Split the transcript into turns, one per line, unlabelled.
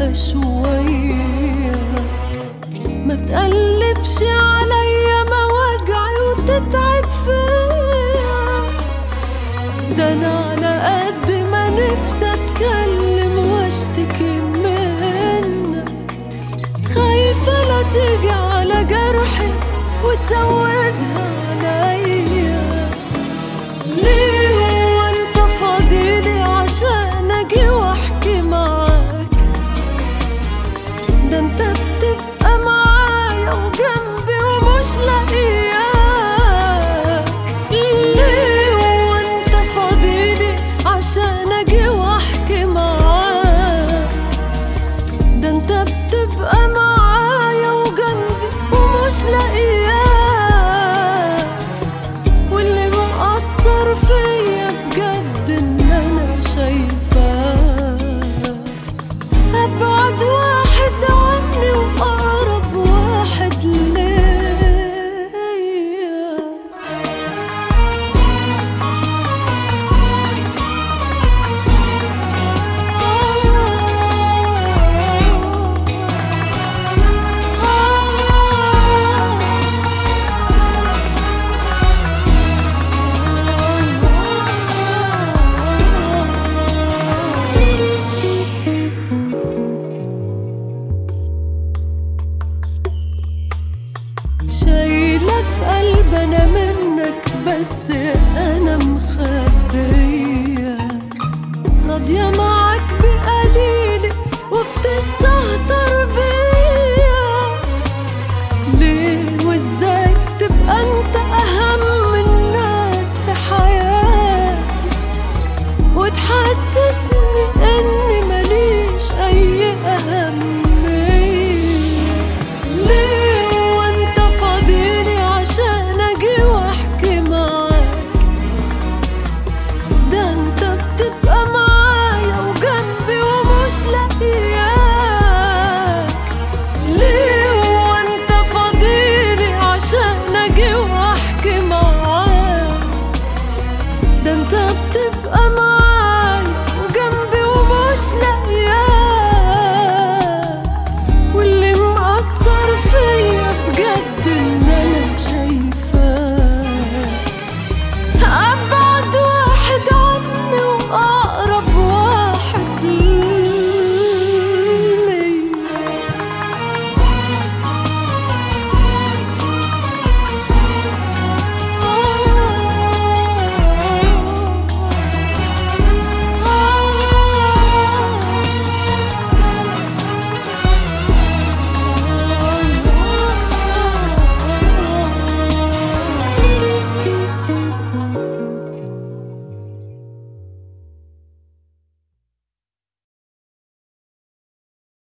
كده شوية ما تقلبش عليا مواجعي وتتعب فيا ده انا على قد ما نفسي اتكلم واشتكي منك خايفة لا تيجي على جرحي وتزودها عليا ليه هو انت فاضيلي عشان اجي واحكي معاك ده انت بتبقى معايا وجنبي ومش لاقياك ليه هو انت فاضيلي عشان اجي واحكي معاك ده انت بتبقى معايا وجنبي ومش لاقياك واللي مأثر فيا بجد ان انا شايفاك ابعد واحد عني واقرب واحد ليا شايلة في قلب أنا منك بس أنا مخبية راضية معاك بقلبي